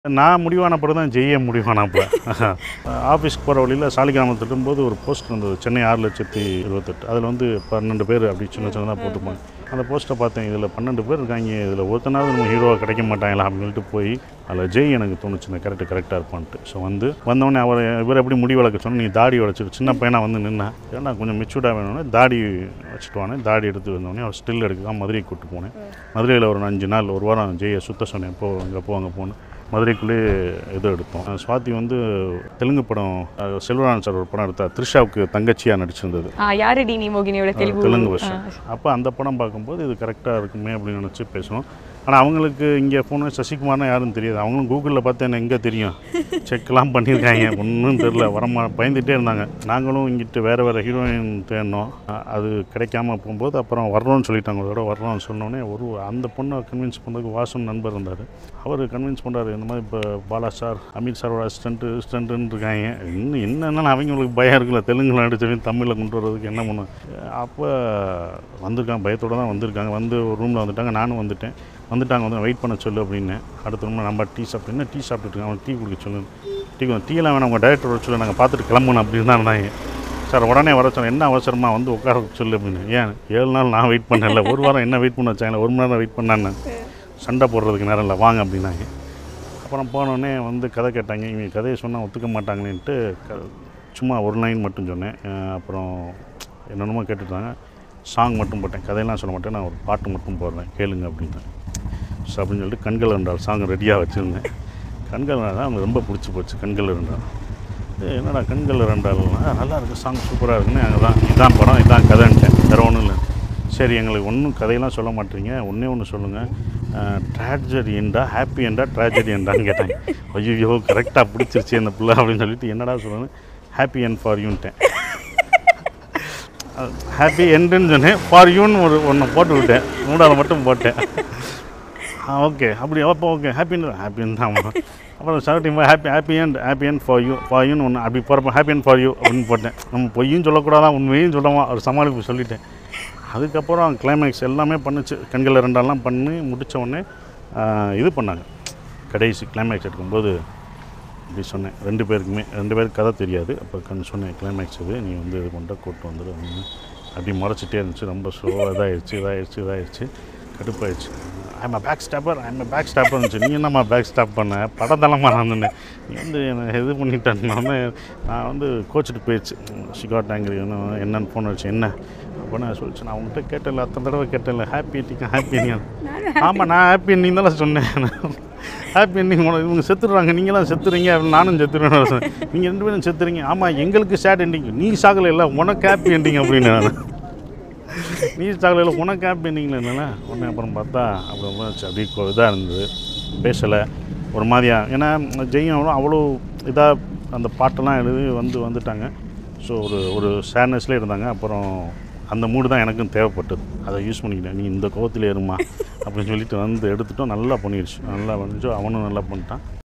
நான் முடிவான பிறகு தான் ஜெய்ய முடிவானப்போ ஆஃபீஸ்க்கு போகிற வழியில் சாலிகிராமத்தில் இருக்கும்போது ஒரு போஸ்ட் இருந்தது சென்னை ஆறு லட்சத்தி இருபத்தெட்டு அதில் வந்து பன்னெண்டு பேர் அப்படி சின்ன சின்னதாக போட்டுப்பாங்க அந்த போஸ்ட்டை பார்த்தேன் இதில் பன்னெண்டு பேர் இருக்காங்க இதில் ஒருத்தனாவது நம்ம ஹீரோவாக கிடைக்க மாட்டாங்களா அப்படின்னு சொல்லிட்டு போய் அதில் ஜெய் எனக்கு தோணுச்சு இந்த கரெக்டு கரெக்டாக இருப்பான்ட்டு ஸோ வந்து வந்தவொடனே அவர் இவர் எப்படி முடி வளர்க்க சொன்னால் நீ தாடி வளச்சிட்டு சின்ன பையனாக வந்து நின்னா ஏன்னா கொஞ்சம் மெச்சூர்டாக வேணும்னு தாடி வச்சுட்டு வானே தாடி எடுத்து வந்தோடனே அவர் ஸ்டில் எடுக்க தான் மதுரைக்கு கூப்பிட்டு போனேன் மதுரையில் ஒரு அஞ்சு நாள் ஒரு வாரம் ஜெயை சுத்த சொன்னேன் போ அங்கே போ அங்கே போன்னு மதுரைக்குள்ளேயே இது எடுத்தோம் அஹ் சுவாதி வந்து தெலுங்கு படம் அஹ் செல்வராஜன் சார் ஒரு படம் எடுத்தார் த்ரிஷாவுக்கு தங்கச்சியாக நடிச்சிருந்தது ஆ, யாரடி நீ மோகினியோட தெலுங்கு தெலுங்கு வருஷம் அப்போ அந்த படம் பார்க்கும்போது இது கரெக்டாக இருக்குமே அப்படின்னு நினச்சி பேசணும் ஆனால் அவங்களுக்கு இங்கே போன சசிகுமார்னா யாரும் தெரியாது அவங்களும் கூகுளில் பார்த்து என்ன எங்கே தெரியும் செக்லாம் பண்ணியிருக்காங்க ஒன்றும் தெரில வரமா பயந்துகிட்டே இருந்தாங்க நாங்களும் இங்கிட்டு வேறு வேறு ஹீரோயின் தேடினோம் அ- அது கிடைக்காம போகும்போது அப்புறம் வர்றோம்னு சொல்லிட்டாங்க ஒரு தடவை வர்றோம்னு சொன்னோடனே ஒரு அந்த பொண்ணை கன்வின்ஸ் பண்ணுறதுக்கு வாசன் நண்பர் இருந்தார் அவர் கன்வின்ஸ் பண்ணுறாரு இந்த மாதிரி இப்போ பாலா சார் அமித் சாரோட அசிஸ்டண்ட்டு அசிஸ்டண்ட்டுன்னு இருக்காங்க இன்னும் என்னென்னா அவங்களுக்கு பயம் இருக்குல்ல தெலுங்குல நடிச்சவங்க தமிழில் கொண்டு வர்றதுக்கு என்ன பண்ணும் அப்போ வந்திருக்காங்க பயத்தோடு தான் வந்திருக்காங்க வந்து ஒரு ரூமில் வந்துட்டாங்க நானும் வந்துட்டேன் வந்துட்டாங்க வந்து வெயிட் பண்ண சொல்லு அப்படின்னு அடுத்த ரூமில் நம்ம டீ சாப்பிட்டு என்ன டீ சாப்பிட்டுட்டு இருக்காங்க அவன் டீ குடிக்க சொல்லு டீ டீலாம் வேணாம் உங்கள் டைரக்டர் வர சொல்லு நாங்கள் பார்த்துட்டு கிளம்பணும் அப்படின்னு தான் இருந்தாங்க சார் உடனே வர சொன்னேன் என்ன அவசரமா வந்து உட்கார வைக்க சொல்லு அப்படின்னு ஏன் ஏழு நாள் நான் வெயிட் பண்ணல ஒரு வாரம் என்ன வெயிட் பண்ண வச்சாங்களே ஒரு மணி நேரம் வெயிட் பண்ணான்னு சண்டை போடுறதுக்கு நேரம் இல்லை வாங்க அப்படின்னாங்க அப்புறம் போனோடனே வந்து கதை கேட்டாங்க இவங்க கதையை சொன்னால் ஒத்துக்க மாட்டாங்களேன்ட்டு க சும்மா ஒரு லைன் மட்டும் சொன்னேன் அஹ் அப்புறம் என்னென்னமோ கேட்டுட்டாங்க சாங் மட்டும் போட்டேன் கதையெல்லாம் சொல்ல மாட்டேன் நான் ஒரு பாட்டு மட்டும் போடுறேன் கேளுங்க அப்படின்னேன் ஸோ அப்படின்னு சொல்லிட்டு கண்கள் ரெண்டால் சாங் ரெடியாக வச்சுருந்தேன் கண்கள் ரெண்டால் அவங்க ரொம்ப பிடிச்சி போச்சு கண்கள் ரெண்டால் ஏய், என்னடா கண்கள் ரெண்டாள்னா நல்லா இருக்குது சாங் சூப்பராக இருக்குன்னு அங்கே தான் இதான் படம் இதான் கதைன்ட்டேன் வேறு ஒன்றும் இல்லை சரி எங்களுக்கு ஒன்றும் கதையெல்லாம் சொல்ல மாட்டீங்க ஒன்றே ஒன்று சொல்லுங்கள் ட்ராஜடி எண்டா ஹாப்பி எண்டா ட்ராஜடி எண்டான்னு கேட்டாங்க ஐயோ கரெக்டாக பிடிச்சிருச்சு அந்த பிள்ளை அப்படின்னு சொல்லிட்டு என்னடா சொல்லணும் ஹாப்பி எண்ட் ஃபார் யூன்ட்டேன் ஹாப்பி எண்டுன்னு சொன்னேன் ஃபார் யூன்னு ஒரு ஒன்று போட்டு விட்டேன் மூணாவது மட்டும் போட்டேன் ஆ ஓகே அப்படி அப்போ ஓகே ஹாப்பின்னு ஹாப்பின்னு தான் அப்புறம் seventy happy happy and happy and for you for யூன்னு ஒன்று அப்படி போகிறப்ப ஹாப்பி அண்ட் ஃபார் யூ அப்படின்னு போட்டேன் நம்ம பொய்யும் சொல்லக்கூடாதான் உண்மையும் சொல்லமா ஒரு சமாளிப்பு சொல்லிட்டேன் அதுக்கப்புறம் கிளைமேக்ஸ் எல்லாமே பண்ணுச்சு கண்கள் ரெண்டெல்லாம் பண்ணி முடிச்ச உடனே ஆ, இது பண்ணாங்க கடைசி கிளைமேக்ஸ் எடுக்கும்போது இப்படி சொன்னேன் ரெண்டு பேருக்குமே ரெண்டு பேருக்கு கதை தெரியாது அப்போ கண் சொன்னேன் கிளைமேக்ஸ் இது நீ வந்து இது கொண்ட கூட்டு வந்துடு அப்படின்னு அப்படி முறைச்சிட்டே இருந்துச்சு ரொம்ப ஸ்லோவாக இதாகிடுச்சு இதாகிடுச்சு இதாகிடுச்சு கடுப்பாயிடுச்சு I'm back stopper I'm back stopper இருந்துச்சு நீ என்னம்மா பேக் ஸ்டாப் பண்ண படத்தளமா நான் நின்னேன். நீ வந்து என்னை இது பண்ணிட்டேன்னு நான் வந்து கோச்சிட்டு போயிடுச்சு ஷிகா டேங்கரி என்னன்னு ஃபோன் வச்சு என்ன அப்போ நான் சொல்லிச்சு நான் உங்கள்கிட்ட கேட்டல அத்தனை தடவை கேட்டல ஹாப்பி எண்டிங் ஹாப்பி எண்டிங் ஆமாம் நான் ஹாப்பி எண்டிங் தானே சொன்னேன் ஹாப்பி எண்டிங் இவங்க செத்துடுறாங்க நீங்களாம் செத்துறீங்க அப்படின்னு நானும் செத்துருவேன் நீங்கள் ரெண்டு பேரும் செத்துறீங்க ஆமாம் எங்களுக்கு சேட் எண்டிங் நீ சாகலை இல்லை உனக்கு ஹாப்பி எண்டிங் அப்படின்னு நான் நீ சாகலையில் உனக்கு ஹாப்பி எண்டிங்கில் என்னென்ன உடனே அப்புறம் பார்த்தா அப்புறம் போச்சு. அப்படியே இதாக இருந்தது பேசலை ஒரு மாதிரியா ஏன்னா ஜெயம் அவரும் அவ்வளோ இதாக அந்த பாட்டெல்லாம் எழுதி வந்து வந்துட்டாங்க ஸோ ஒரு ஒரு சேட்னஸ்லேயே இருந்தாங்க அப்புறம் அந்த மூடு தான் எனக்கும் தேவைப்பட்டது அதை யூஸ் பண்ணிக்கிட்டேன் நீ இந்த கோவத்தில் ஏறுமா அப்படின்னு சொல்லிட்டு வந்து எடுத்துட்டோம் நல்லா பண்ணிடுச்சு நல்லா பண்ணிச்சு அவனும் நல்லா பண்ணிட்டான்